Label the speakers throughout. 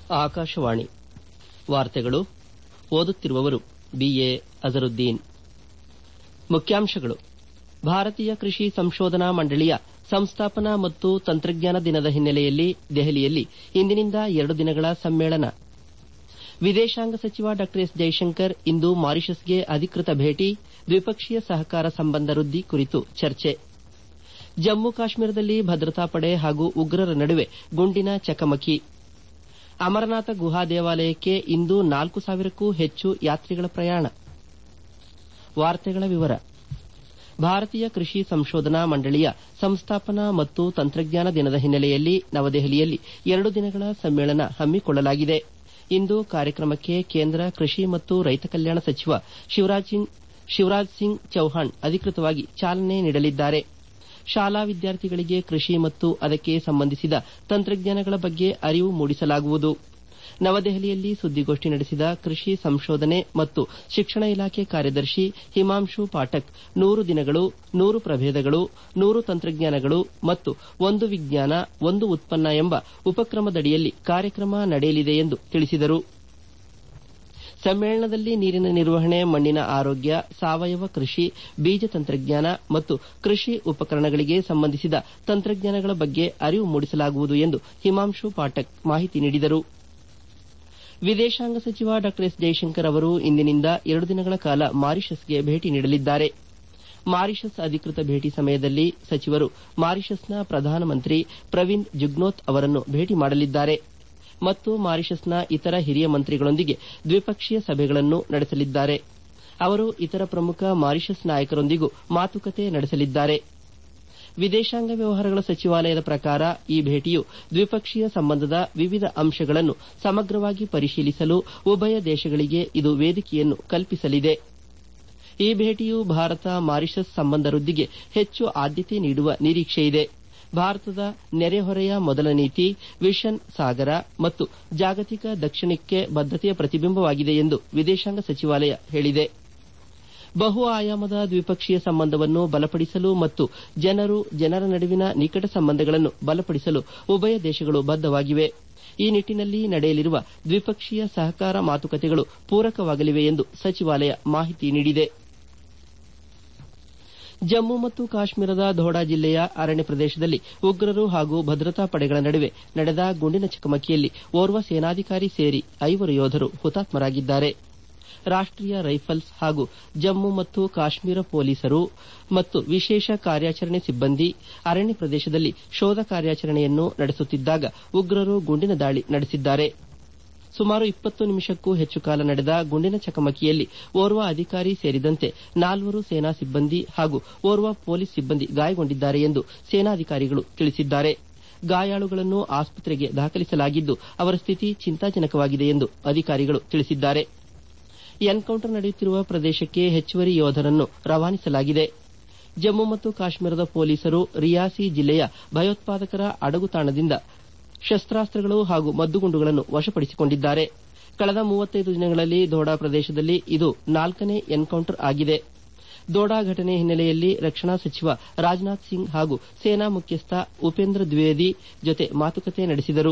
Speaker 1: ಆಕಾಶವಾಣಿ ವಾರ್ತೆಗಳು ಓದುತ್ತಿರುವವರು ಬಿಎ ಅಜರುದ್ದೀನ್ ಮುಖ್ಯಾಂಶಗಳು ಭಾರತೀಯ ಕೃಷಿ ಸಂಶೋಧನಾ ಮಂಡಳಿಯ ಸಂಸ್ಥಾಪನಾ ಮತ್ತು ತಂತ್ರಜ್ಞಾನ ದಿನದ ಹಿನ್ನೆಲೆಯಲ್ಲಿ ದೆಹಲಿಯಲ್ಲಿ ಇಂದಿನಿಂದ ಎರಡು ದಿನಗಳ ಸಮ್ಮೇಳನ ವಿದೇಶಾಂಗ ಸಚಿವ ಡಾ ಎಸ್ ಜೈಶಂಕರ್ ಇಂದು ಮಾರಿಷಸ್ಗೆ ಅಧಿಕೃತ ಭೇಟಿ ದ್ವಿಪಕ್ಷೀಯ ಸಹಕಾರ ಸಂಬಂಧ ವೃದ್ಧಿ ಕುರಿತು ಚರ್ಚೆ ಜಮ್ಮು ಕಾಶ್ಮೀರದಲ್ಲಿ ಭದ್ರತಾ ಪಡೆ ಹಾಗೂ ಉಗ್ರರ ನಡುವೆ ಗುಂಡಿನ ಚಕಮಕಿ ಅಮರನಾಥ ಗುಹಾ ದೇವಾಲಯಕ್ಕೆ ಇಂದು ನಾಲ್ಕು ಸಾವಿರಕ್ಕೂ ಹೆಚ್ಚು ಯಾತ್ರಿಗಳ ಪ್ರಯಾಣ ಭಾರತೀಯ ಕೃಷಿ ಸಂಶೋಧನಾ ಮಂಡಳಿಯ ಸಂಸ್ಥಾಪನಾ ಮತ್ತು ತಂತ್ರಜ್ಞಾನ ದಿನದ ಹಿನ್ನೆಲೆಯಲ್ಲಿ ನವದೆಹಲಿಯಲ್ಲಿ ಎರಡು ದಿನಗಳ ಸಮ್ಮೇಳನ ಹಮ್ಮಿಕೊಳ್ಳಲಾಗಿದೆ ಇಂದು ಕಾರ್ಯಕ್ರಮಕ್ಕೆ ಕೇಂದ್ರ ಕೃಷಿ ಮತ್ತು ರೈತ ಕಲ್ಯಾಣ ಸಚಿವ ಶಿವರಾಜ್ ಸಿಂಗ್ ಚೌಹಾಣ್ ಅಧಿಕೃತವಾಗಿ ಚಾಲನೆ ನೀಡಲಿದ್ದಾರೆ ಶಾಲಾ ವಿದ್ಯಾರ್ಥಿಗಳಿಗೆ ಕೃಷಿ ಮತ್ತು ಅದಕ್ಕೆ ಸಂಬಂಧಿಸಿದ ತಂತ್ರಜ್ಞಾನಗಳ ಬಗ್ಗೆ ಅರಿವು ಮೂಡಿಸಲಾಗುವುದು ನವದೆಹಲಿಯಲ್ಲಿ ಸುದ್ದಿಗೋಷ್ಠಿ ನಡೆಸಿದ ಕೃಷಿ ಸಂಶೋಧನೆ ಮತ್ತು ಶಿಕ್ಷಣ ಇಲಾಖೆ ಕಾರ್ಯದರ್ಶಿ ಹಿಮಾಂಶು ಪಾಠಕ್ ನೂರು ದಿನಗಳು ನೂರು ಪ್ರಭೇದಗಳು ನೂರು ತಂತ್ರಜ್ಞಾನಗಳು ಮತ್ತು ಒಂದು ವಿಜ್ಞಾನ ಒಂದು ಉತ್ಪನ್ನ ಎಂಬ ಉಪಕ್ರಮದಡಿಯಲ್ಲಿ ಕಾರ್ಯಕ್ರಮ ನಡೆಯಲಿದೆ ಎಂದು ತಿಳಿಸಿದರು ಸಮ್ಮೇಳನದಲ್ಲಿ ನೀರಿನ ನಿರ್ವಹಣೆ ಮಣ್ಣಿನ ಆರೋಗ್ಯ ಸಾವಯವ ಕೃಷಿ ಬೀಜ ತಂತ್ರಜ್ಞಾನ ಮತ್ತು ಕೃಷಿ ಉಪಕರಣಗಳಿಗೆ ಸಂಬಂಧಿಸಿದ ತಂತ್ರಜ್ಞಾನಗಳ ಬಗ್ಗೆ ಅರಿವು ಮೂಡಿಸಲಾಗುವುದು ಎಂದು ಹಿಮಾಂಶು ಪಾಠಕ್ ಮಾಹಿತಿ ನೀಡಿದರು ವಿದೇಶಾಂಗ ಸಚಿವ ಡಾ ಎಸ್ ಜೈಶಂಕರ್ ಅವರು ಇಂದಿನಿಂದ ಎರಡು ದಿನಗಳ ಕಾಲ ಮಾರಿಷಸ್ಗೆ ಭೇಟಿ ನೀಡಲಿದ್ದಾರೆ ಮಾರಿಷಸ್ ಅಧಿಕೃತ ಭೇಟಿ ಸಮಯದಲ್ಲಿ ಸಚಿವರು ಮಾರಿಷಸ್ನ ಪ್ರಧಾನಮಂತ್ರಿ ಪ್ರವಿಂದ್ ಜುಗ್ನೋತ್ ಅವರನ್ನು ಭೇಟಿ ಮಾಡಲಿದ್ದಾರೆ ಮತ್ತು ಮಾರಿಷಸ್ನ ಇತರ ಹಿರಿಯ ಮಂತ್ರಿಗಳೊಂದಿಗೆ ದ್ವಿಪಕ್ಷೀಯ ಸಭೆಗಳನ್ನು ನಡೆಸಲಿದ್ದಾರೆ ಅವರು ಇತರ ಪ್ರಮುಖ ಮಾರಿಷಸ್ ನಾಯಕರೊಂದಿಗೂ ಮಾತುಕತೆ ನಡೆಸಲಿದ್ದಾರೆ ವಿದೇಶಾಂಗ ವ್ಯವಹಾರಗಳ ಸಚಿವಾಲಯದ ಪ್ರಕಾರ ಈ ಭೇಟಿಯು ದ್ವಿಪಕ್ಷೀಯ ಸಂಬಂಧದ ವಿವಿಧ ಅಂಶಗಳನ್ನು ಸಮಗ್ರವಾಗಿ ಪರಿಶೀಲಿಸಲು ಉಭಯ ದೇಶಗಳಿಗೆ ಇದು ವೇದಿಕೆಯನ್ನು ಕಲ್ಪಿಸಲಿದೆ ಈ ಭೇಟಿಯು ಭಾರತ ಮಾರಿಷಸ್ ಸಂಬಂಧ ವೃದ್ಧಿಗೆ ಹೆಚ್ಚು ಆದ್ಯತೆ ನೀಡುವ ನಿರೀಕ್ಷೆಯಿದೆ ಭಾರತದ ನೆರೆಹೊರೆಯ ಮೊದಲ ನೀತಿ ವಿಷನ್ ಸಾಗರ ಮತ್ತು ಜಾಗತಿಕ ದಕ್ಷಿಣಕ್ಕೆ ಬದ್ದತೆಯ ಪ್ರತಿಬಿಂಬವಾಗಿದೆ ಎಂದು ವಿದೇಶಾಂಗ ಸಚಿವಾಲಯ ಹೇಳಿದೆ ಬಹು ಆಯಾಮದ ದ್ವಿಪಕ್ಷೀಯ ಸಂಬಂಧವನ್ನು ಬಲಪಡಿಸಲು ಮತ್ತು ಜನರು ಜನರ ನಡುವಿನ ನಿಕಟ ಸಂಬಂಧಗಳನ್ನು ಬಲಪಡಿಸಲು ಉಭಯ ದೇಶಗಳು ಬದ್ದವಾಗಿವೆ ಈ ನಿಟ್ಟಿನಲ್ಲಿ ನಡೆಯಲಿರುವ ದ್ವಿಪಕ್ಷೀಯ ಸಹಕಾರ ಮಾತುಕತೆಗಳು ಪೂರಕವಾಗಲಿವೆ ಎಂದು ಸಚಿವಾಲಯ ಮಾಹಿತಿ ನೀಡಿದೆ ಜಮ್ಮು ಮತ್ತು ಕಾಶ್ಮೀರದ ದೋಡಾ ಜಿಲ್ಲೆಯ ಅರಣ್ಯ ಪ್ರದೇಶದಲ್ಲಿ ಉಗ್ರರು ಹಾಗೂ ಭದ್ರತಾ ಪಡೆಗಳ ನಡುವೆ ನಡೆದ ಗುಂಡಿನ ಚಕಮಕಿಯಲ್ಲಿ ಓರ್ವ ಸೇನಾಧಿಕಾರಿ ಸೇರಿ ಐವರು ಯೋಧರು ಹುತಾತ್ಮರಾಗಿದ್ದಾರೆ ರಾಷ್ಟೀಯ ರೈಫಲ್ಸ್ ಹಾಗೂ ಜಮ್ಮು ಮತ್ತು ಕಾಶ್ಮೀರ ಪೊಲೀಸರು ಮತ್ತು ವಿಶೇಷ ಕಾರ್ಯಾಚರಣೆ ಸಿಬ್ಬಂದಿ ಅರಣ್ಯ ಪ್ರದೇಶದಲ್ಲಿ ಶೋಧ ಕಾರ್ಯಾಚರಣೆಯನ್ನು ನಡೆಸುತ್ತಿದ್ದಾಗ ಉಗ್ರರು ಗುಂಡಿನ ದಾಳಿ ನಡೆಸಿದ್ದಾರೆ ಸುಮಾರು ಇಪ್ಪತ್ತು ನಿಮಿಷಕ್ಕೂ ಹೆಚ್ಚು ಕಾಲ ನಡೆದ ಗುಂಡಿನ ಚಕಮಕಿಯಲ್ಲಿ ಓರ್ವ ಅಧಿಕಾರಿ ಸೇರಿದಂತೆ ನಾಲ್ವರು ಸೇನಾ ಸಿಬ್ಬಂದಿ ಹಾಗೂ ಓರ್ವ ಪೊಲೀಸ್ ಸಿಬ್ಬಂದಿ ಗಾಯಗೊಂಡಿದ್ದಾರೆ ಎಂದು ಸೇನಾಧಿಕಾರಿಗಳು ತಿಳಿಸಿದ್ದಾರೆ ಗಾಯಾಳುಗಳನ್ನು ಆಸ್ಪತ್ರೆಗೆ ದಾಖಲಿಸಲಾಗಿದ್ದು ಅವರ ಸ್ಥಿತಿ ಚಿಂತಾಜನಕವಾಗಿದೆ ಎಂದು ಅಧಿಕಾರಿಗಳು ತಿಳಿಸಿದ್ದಾರೆ ಎನ್ಕೌಂಟರ್ ನಡೆಯುತ್ತಿರುವ ಪ್ರದೇಶಕ್ಕೆ ಹೆಚ್ಚುವರಿ ಯೋಧರನ್ನು ರವಾನಿಸಲಾಗಿದೆ ಜಮ್ಮು ಮತ್ತು ಕಾಶ್ಮೀರದ ಪೊಲೀಸರು ರಿಯಾಸಿ ಜಿಲ್ಲೆಯ ಭಯೋತ್ಪಾದಕರ ಅಡಗುತಾಣದಿಂದ ಶಸ್ತಾಸ್ತ್ರಗಳು ಹಾಗೂ ಮದ್ದುಗುಂಡುಗಳನ್ನು ವಶಪಡಿಸಿಕೊಂಡಿದ್ದಾರೆ ಕಳೆದ ಮೂವತ್ತೈದು ದಿನಗಳಲ್ಲಿ ದೋಡಾ ಪ್ರದೇಶದಲ್ಲಿ ಇದು ನಾಲ್ಕನೇ ಎನ್ಕೌಂಟರ್ ಆಗಿದೆ ದೋಡಾ ಘಟನೆ ಹಿನ್ನೆಲೆಯಲ್ಲಿ ರಕ್ಷಣಾ ಸಚಿವ ರಾಜನಾಥ್ ಸಿಂಗ್ ಹಾಗೂ ಸೇನಾ ಮುಖ್ಯಸ್ಥ ಉಪೇಂದ್ರ ದ್ವಿವೇದಿ ಜೊತೆ ಮಾತುಕತೆ ನಡೆಸಿದರು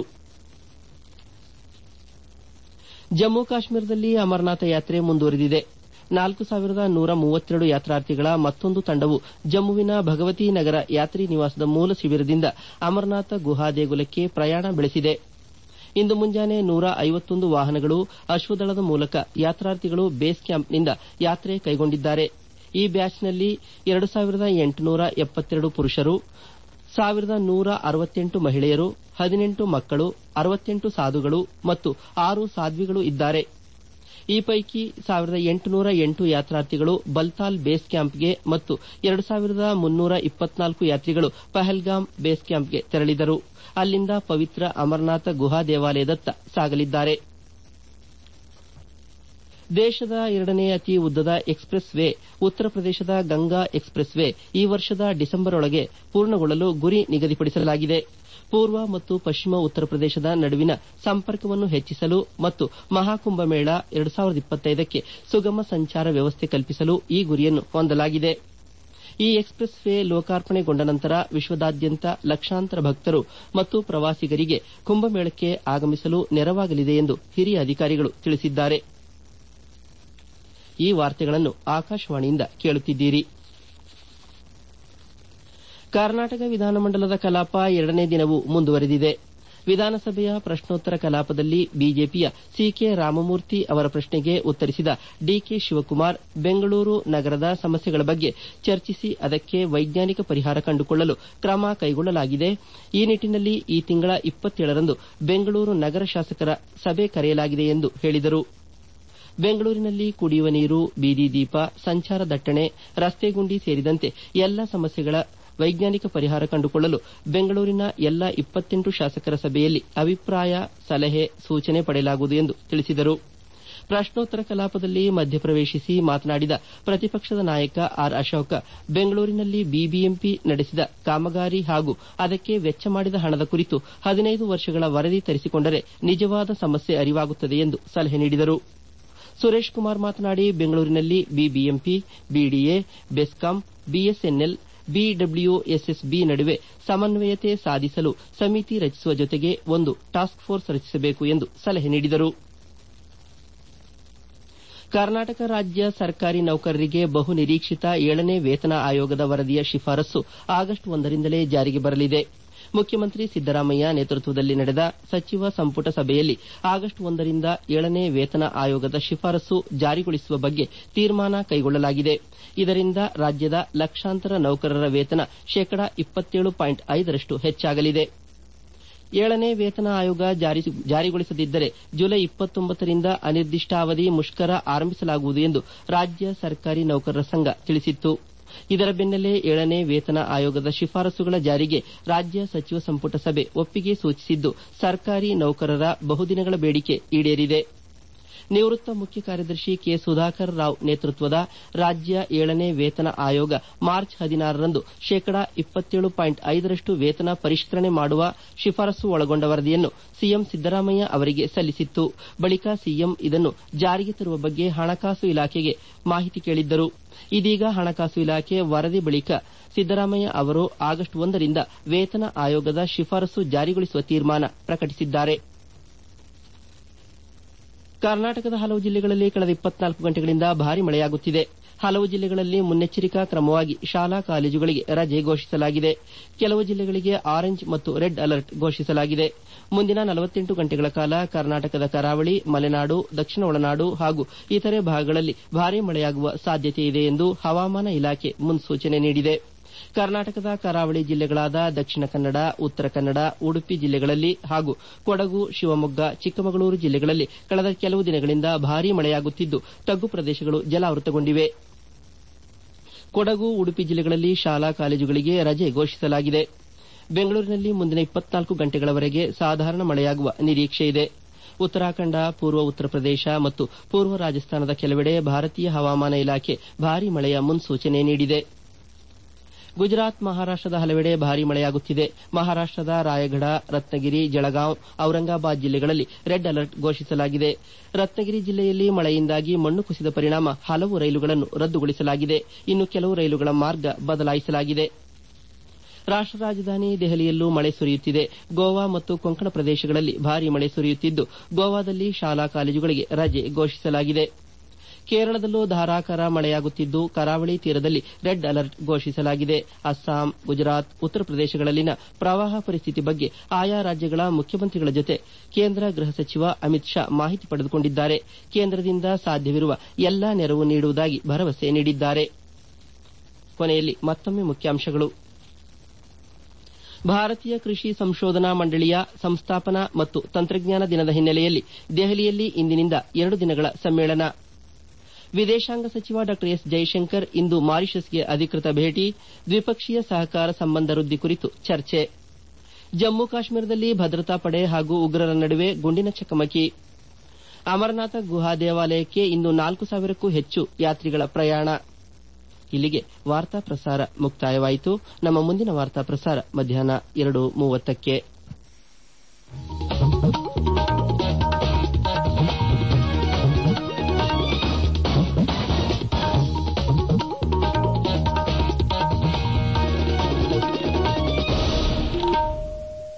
Speaker 1: ಜಮ್ಮು ಕಾಶ್ಮೀರದಲ್ಲಿ ಅಮರನಾಥ ಯಾತ್ರೆ ಮುಂದುವರೆದಿದೆ ನಾಲ್ಕು ಸಾವಿರದ ನೂರ ಮೂವತ್ತೆರಡು ಯಾತ್ರಾರ್ಥಿಗಳ ಮತ್ತೊಂದು ತಂಡವು ಜಮ್ಮುವಿನ ಭಗವತಿ ನಗರ ಯಾತ್ರಿ ನಿವಾಸದ ಮೂಲ ಶಿಬಿರದಿಂದ ಅಮರನಾಥ ಗುಹಾ ದೇಗುಲಕ್ಕೆ ಪ್ರಯಾಣ ಬೆಳೆಸಿದೆ ಇಂದು ಮುಂಜಾನೆ ನೂರ ಐವತ್ತೊಂದು ವಾಹನಗಳು ಅಶ್ವದಳದ ಮೂಲಕ ಯಾತ್ರಾರ್ಥಿಗಳು ಬೇಸ್ ಕ್ಯಾಂಪ್ನಿಂದ ಯಾತ್ರೆ ಕೈಗೊಂಡಿದ್ದಾರೆ ಈ ಬ್ಯಾಚ್ನಲ್ಲಿ ಎರಡು ಸಾವಿರದ ಎಂಟುನೂರ ಎಪ್ಪತ್ತೆರಡು ಪುರುಷರು ಸಾವಿರದ ನೂರ ಅರವತ್ತೆಂಟು ಮಹಿಳೆಯರು ಹದಿನೆಂಟು ಮಕ್ಕಳು ಅರವತ್ತೆಂಟು ಸಾಧುಗಳು ಮತ್ತು ಆರು ಸಾಧ್ವಿಗಳು ಇದ್ದಾರೆ ಈ ಪೈಕಿ ಸಾವಿರದ ಎಂಟುನೂರ ಎಂಟು ಯಾತ್ರಾರ್ಥಿಗಳು ಬಲ್ತಾಲ್ ಬೇಸ್ ಕ್ಯಾಂಪ್ಗೆ ಮತ್ತು ಎರಡು ಸಾವಿರದ ಮುನ್ನೂರ ಇಪ್ಪತ್ನಾಲ್ಕು ಯಾತ್ರಿಗಳು ಪಹಲ್ಗಾಮ್ ಬೇಸ್ ಕ್ಯಾಂಪ್ಗೆ ತೆರಳಿದರು ಅಲ್ಲಿಂದ ಪವಿತ್ರ ಅಮರನಾಥ ಗುಹಾ ದೇವಾಲಯದತ್ತ ಸಾಗಲಿದ್ದಾರೆ ದೇಶದ ಎರಡನೇ ಅತಿ ಉದ್ದದ ಎಕ್ಸ್ಪ್ರೆಸ್ ವೇ ಉತ್ತರ ಪ್ರದೇಶದ ಗಂಗಾ ಎಕ್ಸ್ಪ್ರೆಸ್ ವೇ ಈ ವರ್ಷದ ಡಿಸೆಂಬರ್ ಒಳಗೆ ಪೂರ್ಣಗೊಳ್ಳಲು ಗುರಿ ನಿಗದಿಪಡಿಸಲಾಗಿದೆ ಪೂರ್ವ ಮತ್ತು ಪಶ್ಚಿಮ ಉತ್ತರ ಪ್ರದೇಶದ ನಡುವಿನ ಸಂಪರ್ಕವನ್ನು ಹೆಚ್ಚಿಸಲು ಮತ್ತು ಮಹಾಕುಂಭಮೇಳ ಎರಡು ಸಾವಿರದ ಇಪ್ಪತ್ತೈದಕ್ಕೆ ಸುಗಮ ಸಂಚಾರ ವ್ಯವಸ್ಥೆ ಕಲ್ಪಿಸಲು ಈ ಗುರಿಯನ್ನು ಹೊಂದಲಾಗಿದೆ ಈ ಎಕ್ಸ್ಪ್ರೆಸ್ ವೇ ಲೋಕಾರ್ಪಣೆಗೊಂಡ ನಂತರ ವಿಶ್ವದಾದ್ಯಂತ ಲಕ್ಷಾಂತರ ಭಕ್ತರು ಮತ್ತು ಪ್ರವಾಸಿಗರಿಗೆ ಕುಂಭಮೇಳಕ್ಕೆ ಆಗಮಿಸಲು ನೆರವಾಗಲಿದೆ ಎಂದು ಹಿರಿಯ ಅಧಿಕಾರಿಗಳು ತಿಳಿಸಿದ್ದಾರೆ ಈ ವಾರ್ತೆಗಳನ್ನು ಆಕಾಶವಾಣಿಯಿಂದ ಕೇಳುತ್ತಿದ್ದೀರಿ ಕರ್ನಾಟಕ ವಿಧಾನಮಂಡಲದ ಕಲಾಪ ಎರಡನೇ ದಿನವೂ ಮುಂದುವರೆದಿದೆ ವಿಧಾನಸಭೆಯ ಪ್ರಶ್ನೋತ್ತರ ಕಲಾಪದಲ್ಲಿ ಬಿಜೆಪಿಯ ಸಿಕೆ ರಾಮಮೂರ್ತಿ ಅವರ ಪ್ರಶ್ನೆಗೆ ಉತ್ತರಿಸಿದ ಡಿಕೆ ಶಿವಕುಮಾರ್ ಬೆಂಗಳೂರು ನಗರದ ಸಮಸ್ಯೆಗಳ ಬಗ್ಗೆ ಚರ್ಚಿಸಿ ಅದಕ್ಕೆ ವೈಜ್ಞಾನಿಕ ಪರಿಹಾರ ಕಂಡುಕೊಳ್ಳಲು ಕ್ರಮ ಕೈಗೊಳ್ಳಲಾಗಿದೆ ಈ ನಿಟ್ಟಿನಲ್ಲಿ ಈ ತಿಂಗಳ ಇಪ್ಪತ್ತೇಳರಂದು ಬೆಂಗಳೂರು ನಗರ ಶಾಸಕರ ಸಭೆ ಕರೆಯಲಾಗಿದೆ ಎಂದು ಹೇಳಿದರು ಬೆಂಗಳೂರಿನಲ್ಲಿ ಕುಡಿಯುವ ನೀರು ಬೀದಿ ದೀಪ ಸಂಚಾರ ದಟ್ಟಣೆ ರಸ್ತೆ ಗುಂಡಿ ಸೇರಿದಂತೆ ಎಲ್ಲ ಸಮಸ್ಯೆಗಳ ವೈಜ್ಞಾನಿಕ ಪರಿಹಾರ ಕಂಡುಕೊಳ್ಳಲು ಬೆಂಗಳೂರಿನ ಎಲ್ಲ ಇಪ್ಪತ್ತೆಂಟು ಶಾಸಕರ ಸಭೆಯಲ್ಲಿ ಅಭಿಪ್ರಾಯ ಸಲಹೆ ಸೂಚನೆ ಪಡೆಯಲಾಗುವುದು ಎಂದು ತಿಳಿಸಿದರು ಪ್ರಶ್ನೋತ್ತರ ಕಲಾಪದಲ್ಲಿ ಮಧ್ಯಪ್ರವೇಶಿಸಿ ಮಾತನಾಡಿದ ಪ್ರತಿಪಕ್ಷದ ನಾಯಕ ಆರ್ ಅಶೋಕ ಬೆಂಗಳೂರಿನಲ್ಲಿ ಬಿಬಿಎಂಪಿ ನಡೆಸಿದ ಕಾಮಗಾರಿ ಹಾಗೂ ಅದಕ್ಕೆ ವೆಚ್ಚ ಮಾಡಿದ ಹಣದ ಕುರಿತು ಹದಿನೈದು ವರ್ಷಗಳ ವರದಿ ತರಿಸಿಕೊಂಡರೆ ನಿಜವಾದ ಸಮಸ್ಯೆ ಅರಿವಾಗುತ್ತದೆ ಎಂದು ಸಲಹೆ ನೀಡಿದರು ಸುರೇಶ್ ಕುಮಾರ್ ಮಾತನಾಡಿ ಬೆಂಗಳೂರಿನಲ್ಲಿ BBMP BDA BESCOM BSNL BWSSB ನಡುವೆ ಸಮನ್ವಯತೆ ಸಾಧಿಸಲು ಸಮಿತಿ ರಚಿಸುವ ಜೊತೆಗೆ ಒಂದು ಟಾಸ್ಕ್ ಫೋರ್ಸ್ ರಚಿಸಬೇಕು ಎಂದು ಸಲಹೆ ನೀಡಿದರು ಕರ್ನಾಟಕ ರಾಜ್ಯ ಸರ್ಕಾರಿ ನೌಕರರಿಗೆ ಬಹು ನಿರೀಕ್ಷಿತ ಏಳನೇ ವೇತನ ಆಯೋಗದ ವರದಿಯ ಶಿಫಾರಸ್ಸು ಆಗಸ್ಟ್ ಒಂದರಿಂದಲೇ ಜಾರಿಗೆ ಬರಲಿದೆ ಮುಖ್ಯಮಂತ್ರಿ ಸಿದ್ದರಾಮಯ್ಯ ನೇತೃತ್ವದಲ್ಲಿ ನಡೆದ ಸಚಿವ ಸಂಪುಟ ಸಭೆಯಲ್ಲಿ ಆಗಸ್ಟ್ ಒಂದರಿಂದ ಏಳನೇ ವೇತನ ಆಯೋಗದ ಶಿಫಾರಸ್ಸು ಜಾರಿಗೊಳಿಸುವ ಬಗ್ಗೆ ತೀರ್ಮಾನ ಕೈಗೊಳ್ಳಲಾಗಿದೆ ಇದರಿಂದ ರಾಜ್ಯದ ಲಕ್ಷಾಂತರ ನೌಕರರ ವೇತನ ಶೇಕಡಾ ಇಪ್ಪತ್ತೇಳು ಪಾಯಿಂಟ್ ಐದರಷ್ಟು ಹೆಚ್ಚಾಗಲಿದೆ ಏಳನೇ ವೇತನ ಆಯೋಗ ಜಾರಿಗೊಳಿಸದಿದ್ದರೆ ಜುಲೈ ಇಪ್ಪತ್ತೊಂಬತ್ತರಿಂದ ಅನಿರ್ದಿಷ್ಟಾವಧಿ ಮುಷ್ಕರ ಆರಂಭಿಸಲಾಗುವುದು ಎಂದು ರಾಜ್ಯ ಸರ್ಕಾರಿ ನೌಕರರ ಸಂಘ ತಿಳಿಸಿತ್ತು ಇದರ ಬೆನ್ನಲ್ಲೇ ಏಳನೇ ವೇತನ ಆಯೋಗದ ಶಿಫಾರಸುಗಳ ಜಾರಿಗೆ ರಾಜ್ಯ ಸಚಿವ ಸಂಪುಟ ಸಭೆ ಒಪ್ಪಿಗೆ ಸೂಚಿಸಿದ್ದು ಸರ್ಕಾರಿ ನೌಕರರ ಬಹುದಿನಗಳ ಬೇಡಿಕೆ ಈಡೇರಿದೆ ನಿವೃತ್ತ ಮುಖ್ಯ ಕಾರ್ಯದರ್ಶಿ ಕೆ ಸುಧಾಕರ್ ರಾವ್ ನೇತೃತ್ವದ ರಾಜ್ಯ ಏಳನೇ ವೇತನ ಆಯೋಗ ಮಾರ್ಚ್ ಹದಿನಾರರಂದು ಶೇಕಡಾ ಇಪ್ಪತ್ತೇಳು ಪಾಯಿಂಟ್ ಐದರಷ್ಟು ವೇತನ ಪರಿಷ್ಕರಣೆ ಮಾಡುವ ಶಿಫಾರಸು ಒಳಗೊಂಡ ವರದಿಯನ್ನು ಸಿಎಂ ಸಿದ್ದರಾಮಯ್ಯ ಅವರಿಗೆ ಸಲ್ಲಿಸಿತ್ತು ಬಳಿಕ ಸಿಎಂ ಇದನ್ನು ಜಾರಿಗೆ ತರುವ ಬಗ್ಗೆ ಹಣಕಾಸು ಇಲಾಖೆಗೆ ಮಾಹಿತಿ ಕೇಳಿದ್ದರು ಇದೀಗ ಹಣಕಾಸು ಇಲಾಖೆ ವರದಿ ಬಳಿಕ ಸಿದ್ದರಾಮಯ್ಯ ಅವರು ಆಗಸ್ಟ್ ಒಂದರಿಂದ ವೇತನ ಆಯೋಗದ ಶಿಫಾರಸು ಜಾರಿಗೊಳಿಸುವ ತೀರ್ಮಾನ ಪ್ರಕಟಿಸಿದ್ದಾರೆ ಕರ್ನಾಟಕದ ಹಲವು ಜಿಲ್ಲೆಗಳಲ್ಲಿ ಕಳೆದ ಇಪ್ಪತ್ನಾಲ್ಕು ಗಂಟೆಗಳಿಂದ ಭಾರಿ ಮಳೆಯಾಗುತ್ತಿದೆ ಹಲವು ಜಿಲ್ಲೆಗಳಲ್ಲಿ ಮುನ್ನೆಚ್ಚರಿಕಾ ಕ್ರಮವಾಗಿ ಶಾಲಾ ಕಾಲೇಜುಗಳಿಗೆ ರಜೆ ಘೋಷಿಸಲಾಗಿದೆ ಕೆಲವು ಜಿಲ್ಲೆಗಳಿಗೆ ಆರೆಂಜ್ ಮತ್ತು ರೆಡ್ ಅಲರ್ಟ್ ಘೋಷಿಸಲಾಗಿದೆ ಮುಂದಿನ ನಲವತ್ತೆಂಟು ಗಂಟೆಗಳ ಕಾಲ ಕರ್ನಾಟಕದ ಕರಾವಳಿ ಮಲೆನಾಡು ದಕ್ಷಿಣ ಒಳನಾಡು ಹಾಗೂ ಇತರೆ ಭಾಗಗಳಲ್ಲಿ ಭಾರೀ ಮಳೆಯಾಗುವ ಸಾಧ್ಯತೆಯಿದೆ ಎಂದು ಹವಾಮಾನ ಇಲಾಖೆ ಮುನ್ಸೂಚನೆ ನೀಡಿದೆ ಕರ್ನಾಟಕದ ಕರಾವಳಿ ಜಿಲ್ಲೆಗಳಾದ ದಕ್ಷಿಣ ಕನ್ನಡ ಉತ್ತರ ಕನ್ನಡ ಉಡುಪಿ ಜಿಲ್ಲೆಗಳಲ್ಲಿ ಹಾಗೂ ಕೊಡಗು ಶಿವಮೊಗ್ಗ ಚಿಕ್ಕಮಗಳೂರು ಜಿಲ್ಲೆಗಳಲ್ಲಿ ಕಳೆದ ಕೆಲವು ದಿನಗಳಿಂದ ಭಾರೀ ಮಳೆಯಾಗುತ್ತಿದ್ದು ತಗ್ಗು ಪ್ರದೇಶಗಳು ಜಲಾವೃತಗೊಂಡಿವೆ ಕೊಡಗು ಉಡುಪಿ ಜಿಲ್ಲೆಗಳಲ್ಲಿ ಶಾಲಾ ಕಾಲೇಜುಗಳಿಗೆ ರಜೆ ಘೋಷಿಸಲಾಗಿದೆ ಬೆಂಗಳೂರಿನಲ್ಲಿ ಮುಂದಿನ ಇಪ್ಪತ್ನಾಲ್ಕು ಗಂಟೆಗಳವರೆಗೆ ಸಾಧಾರಣ ಮಳೆಯಾಗುವ ನಿರೀಕ್ಷೆಯಿದೆ ಉತ್ತರಾಖಂಡ ಪೂರ್ವ ಉತ್ತರ ಪ್ರದೇಶ ಮತ್ತು ಪೂರ್ವ ರಾಜಸ್ಥಾನದ ಕೆಲವೆಡೆ ಭಾರತೀಯ ಹವಾಮಾನ ಇಲಾಖೆ ಭಾರೀ ಮಳೆಯ ಮುನ್ಸೂಚನೆ ನೀಡಿದೆ ಗುಜರಾತ್ ಮಹಾರಾಷ್ಟದ ಹಲವೆಡೆ ಭಾರೀ ಮಳೆಯಾಗುತ್ತಿದೆ ಮಹಾರಾಷ್ಟದ ರಾಯಗಢ ರತ್ನಗಿರಿ ಜಳಗಾಂವ್ ಔರಂಗಾಬಾದ್ ಜಿಲ್ಲೆಗಳಲ್ಲಿ ರೆಡ್ ಅಲರ್ಟ್ ಘೋಷಿಸಲಾಗಿದೆ ರತ್ನಗಿರಿ ಜಿಲ್ಲೆಯಲ್ಲಿ ಮಳೆಯಿಂದಾಗಿ ಮಣ್ಣು ಕುಸಿದ ಪರಿಣಾಮ ಹಲವು ರೈಲುಗಳನ್ನು ರದ್ದುಗೊಳಿಸಲಾಗಿದೆ ಇನ್ನು ಕೆಲವು ರೈಲುಗಳ ಮಾರ್ಗ ಬದಲಾಯಿಸಲಾಗಿದೆ ರಾಷ್ಟ ರಾಜಧಾನಿ ದೆಹಲಿಯಲ್ಲೂ ಮಳೆ ಸುರಿಯುತ್ತಿದೆ ಗೋವಾ ಮತ್ತು ಕೊಂಕಣ ಪ್ರದೇಶಗಳಲ್ಲಿ ಭಾರೀ ಮಳೆ ಸುರಿಯುತ್ತಿದ್ದು ಗೋವಾದಲ್ಲಿ ಶಾಲಾ ಕಾಲೇಜುಗಳಿಗೆ ರಜೆ ಘೋಷಿಸಲಾಗಿದೆ ಕೇರಳದಲ್ಲೂ ಧಾರಾಕಾರ ಮಳೆಯಾಗುತ್ತಿದ್ದು ಕರಾವಳಿ ತೀರದಲ್ಲಿ ರೆಡ್ ಅಲರ್ಟ್ ಘೋಷಿಸಲಾಗಿದೆ ಅಸ್ಸಾಂ ಗುಜರಾತ್ ಉತ್ತರ ಪ್ರದೇಶಗಳಲ್ಲಿನ ಪ್ರವಾಹ ಪರಿಸ್ಥಿತಿ ಬಗ್ಗೆ ಆಯಾ ರಾಜ್ಯಗಳ ಮುಖ್ಯಮಂತ್ರಿಗಳ ಜೊತೆ ಕೇಂದ್ರ ಗೃಹ ಸಚಿವ ಅಮಿತ್ ಶಾ ಮಾಹಿತಿ ಪಡೆದುಕೊಂಡಿದ್ದಾರೆ ಕೇಂದ್ರದಿಂದ ಸಾಧ್ಯವಿರುವ ಎಲ್ಲಾ ನೆರವು ನೀಡುವುದಾಗಿ ಭರವಸೆ ನೀಡಿದ್ದಾರೆ ಕೊನೆಯಲ್ಲಿ ಮತ್ತೊಮ್ಮೆ ಮುಖ್ಯಾಂಶಗಳು ಭಾರತೀಯ ಕೃಷಿ ಸಂಶೋಧನಾ ಮಂಡಳಿಯ ಸಂಸ್ಥಾಪನಾ ಮತ್ತು ತಂತ್ರಜ್ಞಾನ ದಿನದ ಹಿನ್ನೆಲೆಯಲ್ಲಿ ದೆಹಲಿಯಲ್ಲಿ ಇಂದಿನಿಂದ ಎರಡು ದಿನಗಳ ಸಮ್ಮೇಳನ ವಿದೇಶಾಂಗ ಸಚಿವ ಡಾ ಎಸ್ ಜೈಶಂಕರ್ ಇಂದು ಮಾರಿಷಸ್ಗೆ ಅಧಿಕೃತ ಭೇಟಿ ದ್ವಿಪಕ್ಷೀಯ ಸಹಕಾರ ಸಂಬಂಧ ವೃದ್ಧಿ ಕುರಿತು ಚರ್ಚೆ ಜಮ್ಮು ಕಾಶ್ಮೀರದಲ್ಲಿ ಭದ್ರತಾ ಪಡೆ ಹಾಗೂ ಉಗ್ರರ ನಡುವೆ ಗುಂಡಿನ ಚಕಮಕಿ ಅಮರನಾಥ ಗುಹಾ ದೇವಾಲಯಕ್ಕೆ ಇಂದು ನಾಲ್ಕು ಸಾವಿರಕ್ಕೂ ಹೆಚ್ಚು ಯಾತ್ರಿಗಳ ಪ್ರಯಾಣ ಇಲ್ಲಿಗೆ ವಾರ್ತಾ ಪ್ರಸಾರ ಮುಕ್ತಾಯವಾಯಿತು ನಮ್ಮ ಮುಂದಿನ ವಾರ್ತಾ ಪ್ರಸಾರ ಮಧ್ಯಾಹ್ನ ಎರಡು ಮೂವತ್ತಕ್ಕೆ